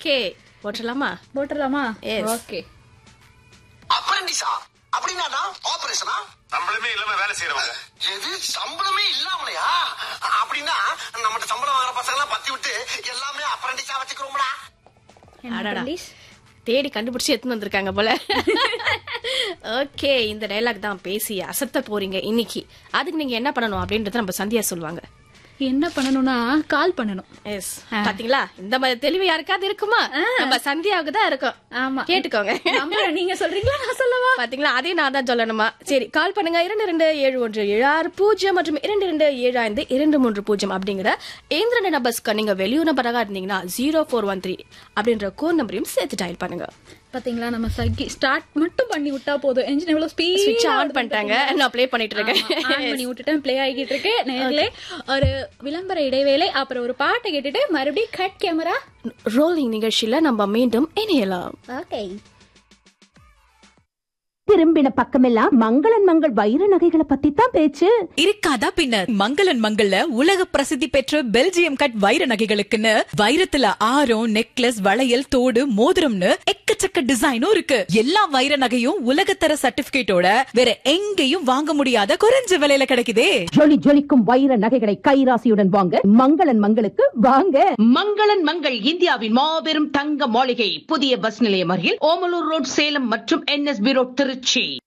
Okay போட்டுடலாமா போட்டுடலாமா Yes. Okay அப்ரண்டிஸா அப்படின்னா ஆபரேஷனா சம்பளமே இல்லாம வேலை செய்யறவங்க எது சம்பளமே இல்லாமலையா அப்படின்னா நம்மகிட்ட சம்பளம் வாங்குற பசங்க எல்லாம் பத்தி விட்டு எல்லாமே அப்ரண்டிஸா வச்சுக்கிறோம்டா அடடா. தேடி கண்டுபிடிச்சு எடுத்துன்னு வந்திருக்காங்க போல ஓகே இந்த டைலாக் தான் பேசி அசத்த போறீங்க இன்னைக்கு அதுக்கு நீங்க என்ன பண்ணணும் அப்படின்றத நம்ம சந்தியா சொல்லுவாங்க என்ன பண்ணணும்னா கால் பண்ணணும் எஸ் பாத்தீங்களா இந்த மாதிரி தெளிவு யாருக்காவது இருக்குமா நம்ம சந்தியாவுக்கு தான் இருக்கும் ஆமா கேட்டுக்கோங்க நம்புறேன். நீங்க சொல்றீங்களா நான் சொல்லவா பாத்தீங்களா அதையும் நான் தான் சொல்லணுமா சரி கால் பண்ணுங்க இரண்டு ரெண்டு ஏழு ஒன்று ஏழு ஆறு பூஜ்ஜியம் மற்றும் இரண்டு ரெண்டு ஏழு ஐந்து இரண்டு மூன்று பூஜ்ஜியம் அப்படிங்கிற இந்த நம்பர்ஸ்க்கு நீங்க வெளியூர் நம்பராக இருந்தீங்கன்னா ஜீரோ ஃபோர் ஒன் த்ரீ அப்படின்ற கோட் நம்பரையும் சேர்த்து டயல் பண்ணுங்க பாத்தீங்களா நம்ம சக்கி ஸ்டார்ட் மட்டும் பண்ணி விட்டா போதும் என்ஜின் எவ்வளவு ஸ்பீட் ஸ்விட்ச் ஆன் பண்ணிட்டாங்க நான் ப்ளே பண்ணிட்டு இருக்கேன் ஆன் பண்ணி விட்டுட்டேன் ப்ளே ஆகிட்டு இருக்கு நேர்களே ஒரு விளம்பர இடைவேளை அப்புறம் ஒரு பாட்டை கேட்டுட்டு மறுபடியும் கட் கேமரா ரோலிங் நிகழ்ச்சியில நம்ம மீண்டும் இணையலாம் ஓகே திரும்பின பக்கமெல்லாம் மங்களன் மங்கள் வைர நகைகளை பத்தி தான் பேச்சு இருக்காதா பின்னர் மங்களன் மங்கள்ல உலக பிரசித்தி பெற்ற பெல்ஜியம் கட் வைர நகைகளுக்குன்னு வைரத்துல ஆரம் நெக்லஸ் வளையல் தோடு மோதிரம்னு எக்கச்சக்க டிசைனும் இருக்கு எல்லா வைர நகையும் உலகத்தர சர்டிபிகேட்டோட வேற எங்கேயும் வாங்க முடியாத குறைஞ்ச விலையில கிடைக்குதே ஜொலி ஜொலிக்கும் வைர நகைகளை கைராசியுடன் வாங்க மங்களன் மங்களுக்கு வாங்க மங்களன் மங்கள் இந்தியாவின் மாபெரும் தங்க மாளிகை புதிய பஸ் நிலையம் அருகில் ஓமலூர் ரோட் சேலம் மற்றும் என்எஸ்பி ரோட் திருச்சி